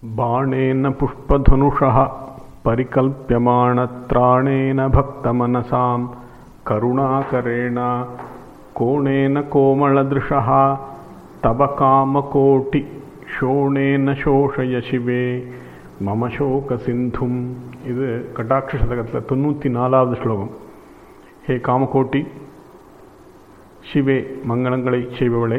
बाणेन पुष्पधनुषः परिकल्प्यमाणत्राणेन भक्तमनसां करुणाकरेण कोणेन कोमलदृशः तव कामकोटि ஷோணேன சோஷய சிவே மம சோக சிந்தும் இது கட்டாட்ச சதகத்தில் தொண்ணூற்றி நாலாவது ஸ்லோகம் ஹே காமகோட்டி சிவே மங்களங்களை செய்பவளே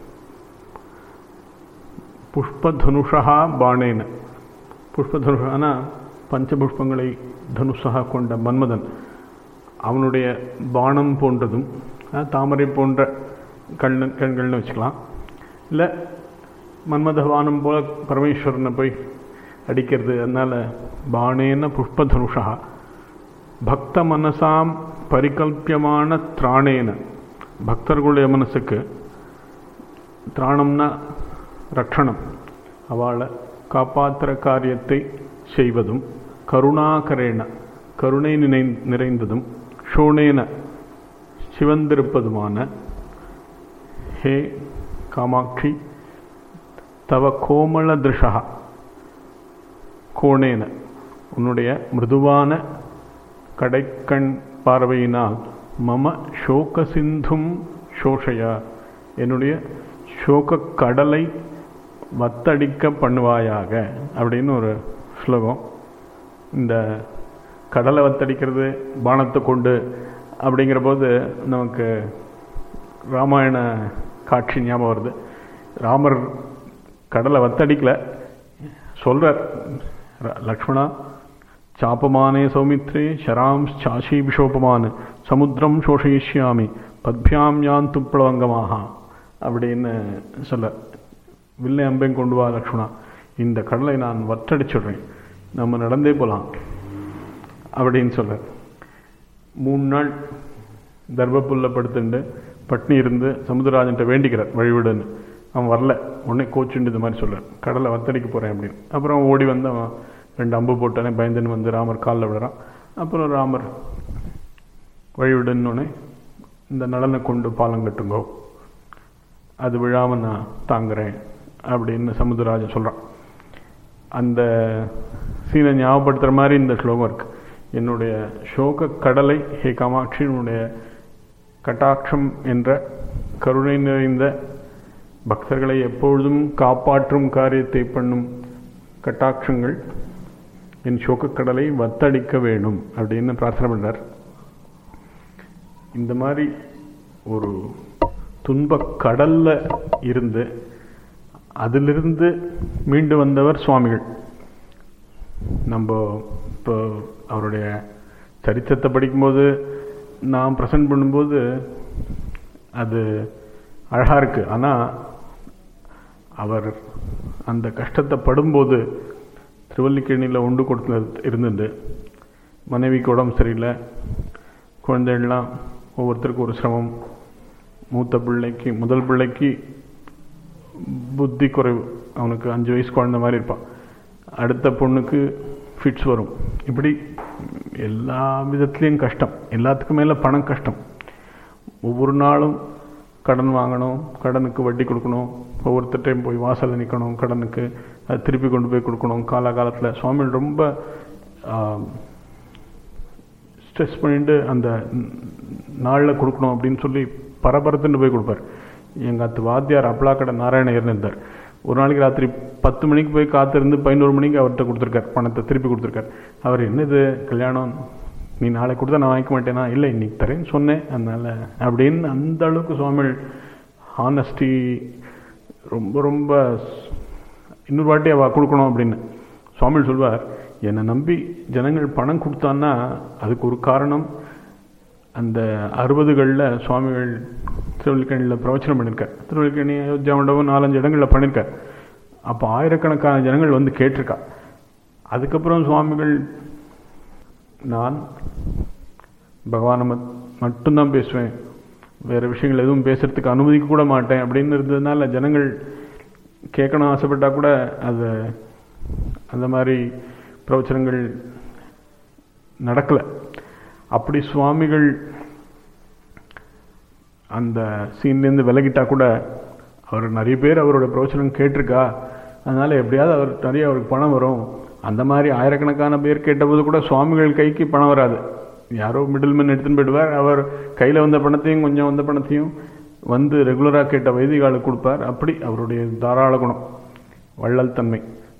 புஷ்பதனுஷா பாணேன புஷ்பதனுஷானா பஞ்சபுஷ்பங்களை தனுஷாக கொண்ட மன்மதன் அவனுடைய பானம் போன்றதும் தாமரை போன்ற கண் கண்கள்னு வச்சுக்கலாம் இல்லை மன்மதவானம் போல பரமேஸ்வரனை போய் அடிக்கிறது அதனால் பாணேன புஷ்பதனுஷா பக்த மனசாம் பரிகல்பியமான திராணேன பக்தர்களுடைய மனசுக்கு திராணம்னா ரட்சணம் அவளை காப்பாற்றுற காரியத்தை செய்வதும் கருணாகரேன கருணை நினை நிறைந்ததும் ஷோனேன சிவந்திருப்பதுமான ஹே காமாட்சி தவ கோமள திருஷா கோணேன உன்னுடைய மிருதுவான கடைக்கண் பார்வையினால் மம சோக சிந்தும் சோஷயா என்னுடைய சோக கடலை வத்தடிக்க பண்ணுவாயாக அப்படின்னு ஒரு ஸ்லோகம் இந்த கடலை வத்தடிக்கிறது பானத்தை கொண்டு அப்படிங்கிற போது நமக்கு ராமாயண காட்சி ஞாபகம் வருது ராமர் கடலை வத்தடிக்கல சொல்கிறார் லக்ஷ்மணா சாப்பமானே சௌமித்ரே ஷராம் சாஷி விஷோபமான் சமுத்திரம் சோஷயிஷ்யாமி பத்பியாம் யான் துப்ளவங்கமாக அப்படின்னு சொல்ல வில்லை அம்பையும் கொண்டு வா லக்ஷ்மணா இந்த கடலை நான் வற்றடிச்சிடுறேன் நம்ம நடந்தே போகலாம் அப்படின்னு சொல்ல மூணு நாள் தர்பப்புல்ல படுத்துண்டு பட்னி இருந்து சமுத்திரராஜன்ட்ட வேண்டிக்கிறார் வழிவிடுன்னு அவன் வரல உடனே கோச்சுண்டு இது மாதிரி சொல்ல கடலை வத்தடிக்க போகிறேன் அப்படின்னு அப்புறம் ஓடி வந்து அவன் ரெண்டு அம்பு போட்டானே பயந்துன்னு வந்து ராமர் காலில் விடுறான் அப்புறம் ராமர் வழிவிடுன்னொடனே இந்த நலனை கொண்டு பாலம் கட்டுங்கோ அது விழாமல் நான் தாங்குறேன் அப்படின்னு சமுத்திரராஜன் சொல்கிறான் அந்த சீனை ஞாபகப்படுத்துகிற மாதிரி இந்த ஸ்லோகம் இருக்கு என்னுடைய சோக கடலை ஹே காமாட்சியினுடைய கட்டாட்சம் என்ற கருணை நிறைந்த பக்தர்களை எப்பொழுதும் காப்பாற்றும் காரியத்தை பண்ணும் கட்டாட்சங்கள் என் சோகக்கடலை வத்தடிக்க வேணும் அப்படின்னு பிரார்த்தனை பண்ணார் இந்த மாதிரி ஒரு துன்ப கடல்ல இருந்து அதிலிருந்து மீண்டு வந்தவர் சுவாமிகள் நம்ம இப்போ அவருடைய சரித்திரத்தை படிக்கும்போது நான் ப்ரெசன்ட் பண்ணும்போது அது அழகாக இருக்குது ஆனால் அவர் அந்த கஷ்டத்தை படும்போது திருவல்லிக்கேணியில் உண்டு கொடுத்து இருந்துட்டு மனைவிக்கு உடம்பு சரியில்லை குழந்தைகள்லாம் ஒவ்வொருத்தருக்கும் ஒரு சிரமம் மூத்த பிள்ளைக்கு முதல் பிள்ளைக்கு புத்தி குறைவு அவனுக்கு அஞ்சு வயசு குழந்த மாதிரி இருப்பான் அடுத்த பொண்ணுக்கு ஃபிட்ஸ் வரும் இப்படி எல்லா விதத்துலேயும் கஷ்டம் எல்லாத்துக்கும் மேலே பணம் கஷ்டம் ஒவ்வொரு நாளும் கடன் வாங்கணும் கடனுக்கு வட்டி கொடுக்கணும் ஒவ்வொருத்தட்டையும் போய் வாசலில் நிற்கணும் கடனுக்கு அது திருப்பி கொண்டு போய் கொடுக்கணும் காலகாலத்தில் சுவாமிகள் ரொம்ப ஸ்ட்ரெஸ் பண்ணிட்டு அந்த நாளில் கொடுக்கணும் அப்படின்னு சொல்லி பரபரத்துன்னு போய் கொடுப்பார் எங்கள் அத்து வாத்தியார் அப்பலாக்கடை நாராயணயர்னு இருந்தார் ஒரு நாளைக்கு ராத்திரி பத்து மணிக்கு போய் காத்திருந்து பதினோரு மணிக்கு அவர்கிட்ட கொடுத்துருக்கார் பணத்தை திருப்பி கொடுத்துருக்கார் அவர் என்னது கல்யாணம் நீ நாளைக்கு கொடுத்தா நான் வாங்கிக்க மாட்டேனா இல்லை இன்னைக்கு தரேன்னு சொன்னேன் அதனால் அப்படின்னு அந்த அளவுக்கு சுவாமிகள் ஹானஸ்டி ரொம்ப ரொம்ப இன்னொரு வாட்டி அவள் கொடுக்கணும் அப்படின்னு சுவாமிகள் சொல்வார் என்னை நம்பி ஜனங்கள் பணம் கொடுத்தான்னா அதுக்கு ஒரு காரணம் அந்த அறுபதுகளில் சுவாமிகள் திருவள்ளிக்கணியில் பிரவச்சனம் பண்ணியிருக்கார் திருவள்ளிக்கணி அயோத்தியா மண்டபம் நாலஞ்சு இடங்களில் பண்ணியிருக்கார் அப்போ ஆயிரக்கணக்கான ஜனங்கள் வந்து கேட்டிருக்கா அதுக்கப்புறம் சுவாமிகள் நான் பகவானை மட்டும்தான் பேசுவேன் வேறு விஷயங்கள் எதுவும் பேசுறதுக்கு அனுமதிக்க கூட மாட்டேன் அப்படின்னு இருந்ததுனால ஜனங்கள் கேட்கணும் ஆசைப்பட்டா கூட அது அந்த மாதிரி பிரவச்சனங்கள் நடக்கலை அப்படி சுவாமிகள் அந்த சீன்லேருந்து விலகிட்டா கூட அவர் நிறைய பேர் அவரோட பிரவச்சனம் கேட்டிருக்கா அதனால் எப்படியாவது அவர் நிறைய அவருக்கு பணம் வரும் அந்த மாதிரி ஆயிரக்கணக்கான பேர் கேட்டபோது கூட சுவாமிகள் கைக்கு பணம் வராது யாரோ மிடில்மேன் எடுத்துன்னு போயிடுவார் அவர் கையில் வந்த பணத்தையும் கொஞ்சம் வந்த பணத்தையும் வந்து ரெகுலராக கேட்ட வைதிகாலுக்கு கொடுப்பார் அப்படி அவருடைய தாராள குணம் வள்ளல் தன்மை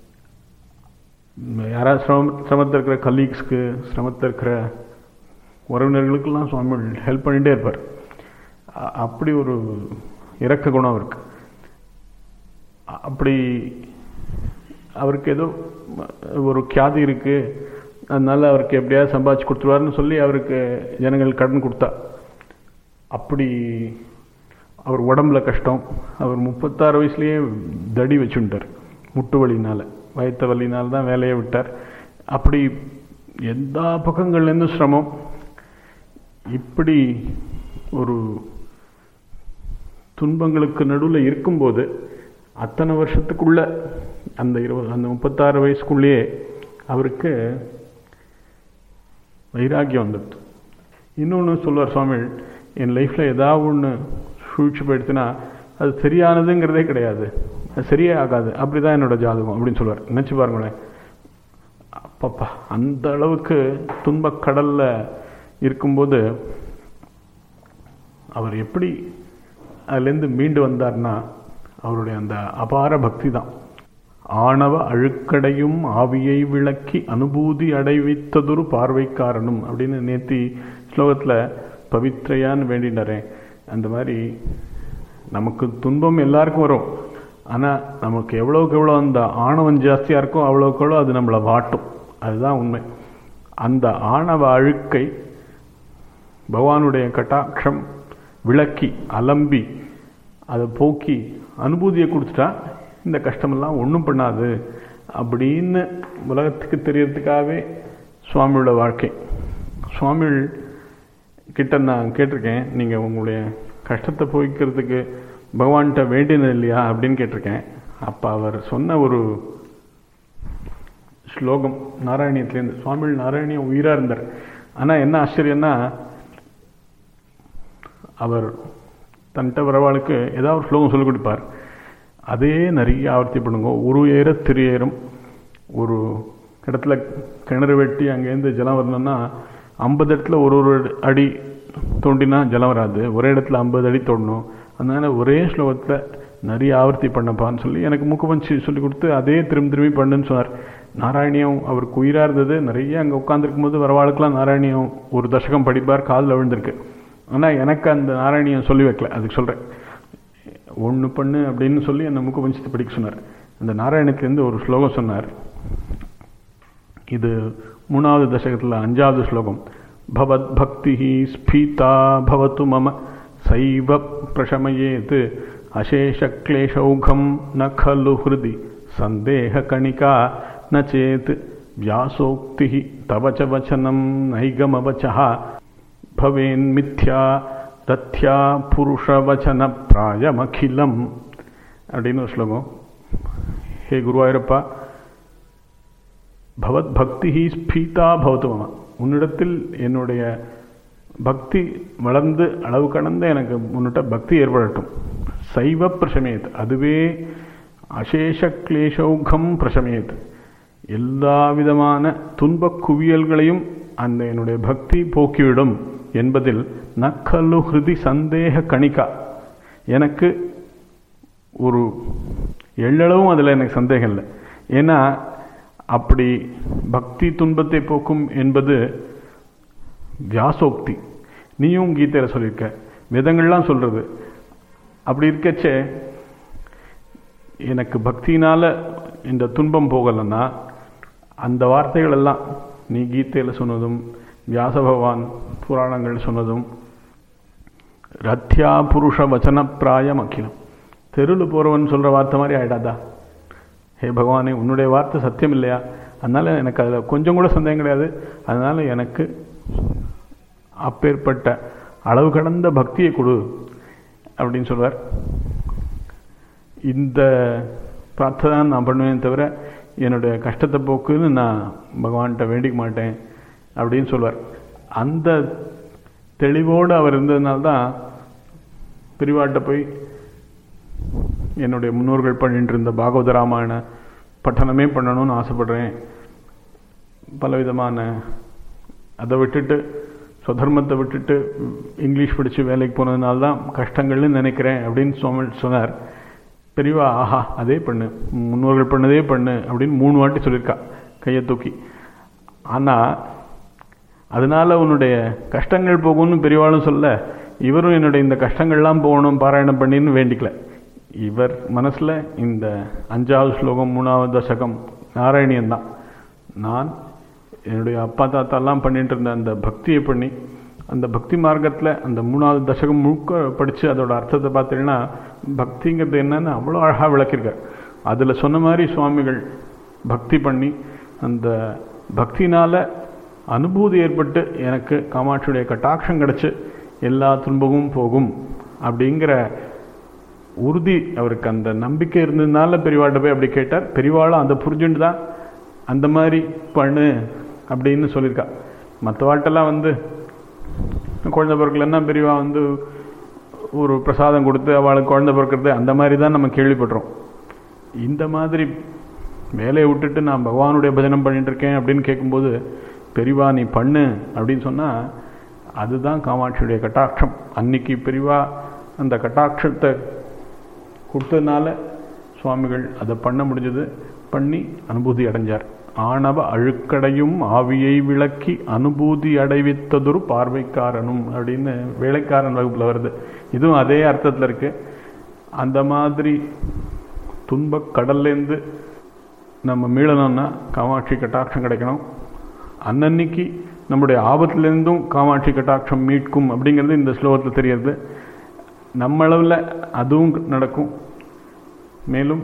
யாராவது சிரமம் சிரமத்தில் இருக்கிற கலீக்ஸ்க்கு சிரமத்தில் இருக்கிற உறவினர்களுக்கெல்லாம் சுவாமி ஹெல்ப் பண்ணிகிட்டே இருப்பார் அ- அப்படி ஒரு இரக்க குணம் அவருக்கு அ- அப்படி அவருக்கு ஏதோ ஒரு கியாதி இருக்கு அதனால அவருக்கு எப்படியாவது சம்பாதிச்சு கொடுத்துருவாருன்னு சொல்லி அவருக்கு ஜனங்கள் கடன் கொடுத்தா அப்படி அவர் உடம்புல கஷ்டம் அவர் முப்பத்தாறு வயசுலயே தடி வச்சுட்டார் முட்டு வலினால வயத்த வலினால தான் வேலையை விட்டார் அப்படி எல்லா பக்கங்கள்லேருந்தும் சிரமம் இப்படி ஒரு துன்பங்களுக்கு நடுவில் இருக்கும்போது அத்தனை வருஷத்துக்குள்ள அந்த இருபது அந்த முப்பத்தாறு வயசுக்குள்ளேயே அவருக்கு வைராக்கியம் வந்துடுது இன்னொன்று சொல்லுவார் சுவாமிகள் என் லைஃப்பில் ஏதாவது ஒன்று சூழ்ச்சி போயிடுச்சுன்னா அது சரியானதுங்கிறதே கிடையாது அது சரியே ஆகாது அப்படி தான் என்னோட ஜாதகம் அப்படின்னு சொல்லுவார் நினச்சி பாருங்களேன் அப்பப்பா அந்த அளவுக்கு துன்பக் கடல்ல இருக்கும்போது அவர் எப்படி அதுலேருந்து மீண்டு வந்தார்னா அவருடைய அந்த அபார பக்தி தான் ஆணவ அழுக்கடையும் ஆவியை விளக்கி அனுபூதி அடைவித்ததொரு பார்வைக்காரனும் அப்படின்னு நேத்தி ஸ்லோகத்தில் பவித்ரையான்னு வேண்டினாரே அந்த மாதிரி நமக்கு துன்பம் எல்லாருக்கும் வரும் ஆனால் நமக்கு எவ்வளோக்கு எவ்வளோ அந்த ஆணவம் ஜாஸ்தியாக இருக்கோ அவ்வளோக்கு எவ்வளோ அது நம்மளை வாட்டும் அதுதான் உண்மை அந்த ஆணவ அழுக்கை பகவானுடைய கட்டாட்சம் விளக்கி அலம்பி அதை போக்கி அனுபூதியை கொடுத்துட்டா இந்த கஷ்டமெல்லாம் ஒன்றும் பண்ணாது அப்படின்னு உலகத்துக்கு தெரியறதுக்காகவே சுவாமியோட வாழ்க்கை சுவாமிகள் கிட்ட நான் கேட்டிருக்கேன் நீங்கள் உங்களுடைய கஷ்டத்தை போய்க்கிறதுக்கு பகவான்கிட்ட வேண்டினது இல்லையா அப்படின்னு கேட்டிருக்கேன் அப்போ அவர் சொன்ன ஒரு ஸ்லோகம் நாராயணியத்துலேருந்து சுவாமிகள் நாராயணியம் உயிராக இருந்தார் ஆனால் என்ன ஆச்சரியம்னா அவர் தன்கிட்ட வரவாளுக்கு ஏதாவது ஒரு ஸ்லோகம் சொல்லிக் கொடுப்பார் அதே நிறைய ஆவர்த்தி பண்ணுங்க ஒரு ஏற திரு ஏறும் ஒரு இடத்துல கிணறு வெட்டி அங்கேருந்து ஜலம் வரணும்னா ஐம்பது இடத்துல ஒரு ஒரு அடி தோண்டினா ஜலம் வராது ஒரே இடத்துல ஐம்பது அடி தோண்டணும் அதனால ஒரே ஸ்லோகத்தில் நிறைய ஆவர்த்தி பண்ணப்பான்னு சொல்லி எனக்கு முக்குபஞ்சி சொல்லி கொடுத்து அதே திரும்பி திரும்பி பண்ணுன்னு சொன்னார் நாராயணியம் அவருக்கு உயிராக இருந்தது நிறைய அங்கே உட்காந்துருக்கும் போது வரவாளுக்கெல்லாம் நாராயணியம் ஒரு தசகம் படிப்பார் காதில் விழுந்திருக்கு ஆனால் எனக்கு அந்த நாராயணியம் சொல்லி வைக்கல அதுக்கு சொல்கிறேன் ஒன்று பண்ணு அப்படின்னு சொல்லி அந்த முக்கு பஞ்சத்தை படிக்க சொன்னார் அந்த நாராயணத்துலேருந்து ஒரு ஸ்லோகம் சொன்னார் இது மூணாவது தசகத்தில் அஞ்சாவது ஸ்லோகம் பவத் பக்தி ஸ்பீதா பவத்து மம சைவ பிரசமயேத் அசேஷ கிளேஷௌகம் ந खलु ஹிருதி சந்தேக கணிகா ந சேத் வியாசோக்தி தவ ச வச்சனம் நைகமவச்சः பவேன்மித்யா தத்யா புருஷவச்சன பிராயமகிலம் அப்படின்னு ஒரு ஸ்லோகம் ஹே குருவாயூரப்பா பவத் பக்தி ஸ்பீதா பவத்து மம உன்னிடத்தில் என்னுடைய பக்தி வளர்ந்து அளவு கடந்த எனக்கு உன்னிட்ட பக்தி ஏற்படட்டும் சைவ பிரசமேத் அதுவே அசேஷ கிளேஷௌகம் பிரசமேத் எல்லா விதமான துன்பக் குவியல்களையும் அந்த என்னுடைய பக்தி போக்கிவிடும் என்பதில் நக்கலு ஹிருதி சந்தேக கணிகா எனக்கு ஒரு எள்ளளவும் அதில் எனக்கு சந்தேகம் இல்லை ஏன்னா அப்படி பக்தி துன்பத்தை போக்கும் என்பது வியாசோக்தி நீயும் கீதையில் சொல்லியிருக்க வேதங்கள்லாம் சொல்றது அப்படி இருக்கச்சே எனக்கு பக்தியினால இந்த துன்பம் போகலைன்னா அந்த வார்த்தைகள் எல்லாம் நீ கீதையில் சொன்னதும் வியாச பகவான் புராணங்கள் சொன்னதும் ரத்யா புருஷ வச்சன பிராயம் அகிலம் தெருவில் போகிறவன் சொல்கிற வார்த்தை மாதிரி ஆயிடாதா ஹே பகவானே உன்னுடைய வார்த்தை சத்தியம் இல்லையா அதனால் எனக்கு அதில் கொஞ்சம் கூட சந்தேகம் கிடையாது அதனால் எனக்கு அப்பேற்பட்ட அளவு கடந்த பக்தியை கொடு அப்படின்னு சொல்வார் இந்த பிரார்த்தனை நான் பண்ணுவேன் தவிர என்னுடைய கஷ்டத்தை போக்குன்னு நான் பகவான்கிட்ட வேண்டிக்க மாட்டேன் அப்படின்னு சொல்வார் அந்த தெளிவோடு அவர் இருந்ததுனால்தான் பிரிவாட்ட போய் என்னுடைய முன்னோர்கள் பண்ணிட்டு இருந்த பாகவத ராமாயண பட்டணமே பண்ணணும்னு ஆசைப்படுறேன் பலவிதமான அதை விட்டுட்டு சுதர்மத்தை விட்டுட்டு இங்கிலீஷ் படித்து வேலைக்கு போனதுனால தான் கஷ்டங்கள்னு நினைக்கிறேன் அப்படின்னு சுவாமி சொன்னார் பெரியவா ஆஹா அதே பண்ணு முன்னோர்கள் பண்ணதே பண்ணு அப்படின்னு மூணு வாட்டி சொல்லியிருக்கா கையை தூக்கி ஆனால் அதனால உன்னுடைய கஷ்டங்கள் போகும்னு பெரியவாளும் சொல்ல இவரும் என்னுடைய இந்த கஷ்டங்கள்லாம் போகணும் பாராயணம் பண்ணின்னு வேண்டிக்கல இவர் மனசில் இந்த அஞ்சாவது ஸ்லோகம் மூணாவது தசகம் நாராயணியன் தான் நான் என்னுடைய அப்பா தாத்தாலாம் பண்ணிட்டு இருந்த அந்த பக்தியை பண்ணி அந்த பக்தி மார்க்கத்தில் அந்த மூணாவது தசகம் முழுக்க படித்து அதோட அர்த்தத்தை பார்த்தீங்கன்னா பக்திங்கிறது என்னன்னு அவ்வளோ அழகாக விளக்கியிருக்கார் அதில் சொன்ன மாதிரி சுவாமிகள் பக்தி பண்ணி அந்த பக்தினால் அனுபூதி ஏற்பட்டு எனக்கு காமாட்சியுடைய கட்டாட்சம் கிடச்சி எல்லா துன்பமும் போகும் அப்படிங்கிற உறுதி அவருக்கு அந்த நம்பிக்கை இருந்ததுனால பெரியவாட்ட போய் அப்படி கேட்டார் பெரியவாளும் அந்த புரிஞ்சுட்டு தான் அந்த மாதிரி பண்ணு அப்படின்னு சொல்லியிருக்கா மற்றவாட்டெல்லாம் வந்து குழந்தை பிறக்கலன்னா பெரியவா வந்து ஒரு பிரசாதம் கொடுத்து அவளுக்கு குழந்தை பிறக்கிறது அந்த மாதிரி தான் நம்ம கேள்விப்படுறோம் இந்த மாதிரி வேலையை விட்டுட்டு நான் பகவானுடைய பஜனம் பண்ணிட்டு இருக்கேன் அப்படின்னு கேட்கும்போது பெரியவா நீ பண்ணு அப்படின்னு சொன்னால் அதுதான் காமாட்சியுடைய கட்டாட்சம் அன்னைக்கு பெரியவா அந்த கட்டாட்சத்தை கொடுத்ததுனால சுவாமிகள் அதை பண்ண முடிஞ்சது பண்ணி அனுபூதி அடைஞ்சார் ஆணவ அழுக்கடையும் ஆவியை விளக்கி அனுபூதி அடைவித்ததொரு பார்வைக்காரனும் அப்படின்னு வேலைக்காரன் வகுப்பில் வருது இதுவும் அதே அர்த்தத்தில் இருக்கு அந்த மாதிரி துன்பக் கடல்லேருந்து நம்ம மீளணும்னா காமாட்சி கட்டாட்சம் கிடைக்கணும் அன்னன்னைக்கு நம்முடைய ஆபத்துலேருந்தும் காமாட்சி கட்டாட்சம் மீட்கும் அப்படிங்கிறது இந்த ஸ்லோகத்தில் தெரியுது நம்ம அளவில் அதுவும் நடக்கும் மேலும்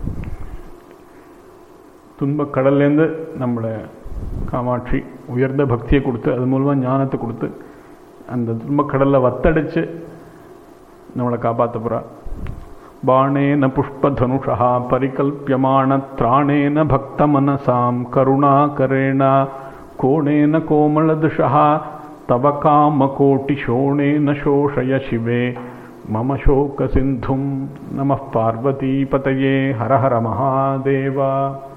துன்பக் கடல்லேருந்து நம்மளை காமாட்சி உயர்ந்த பக்தியை கொடுத்து அது மூலமாக ஞானத்தை கொடுத்து அந்த துன்பக்கடலில் வத்தடிச்சு நம்மளை காப்பாற்ற போகிறா பாணேன புஷ்பதனுஷா பரிகல்பியமான திராணேன பக்த மனசாம் கருணாகரேண கோணேன கோமலதுஷா தவ காமகோட்டிஷோணேன சோஷய சிவே மம சோக சிந்தும் நம பார்வதீபதையே ஹர ஹர மகாதேவா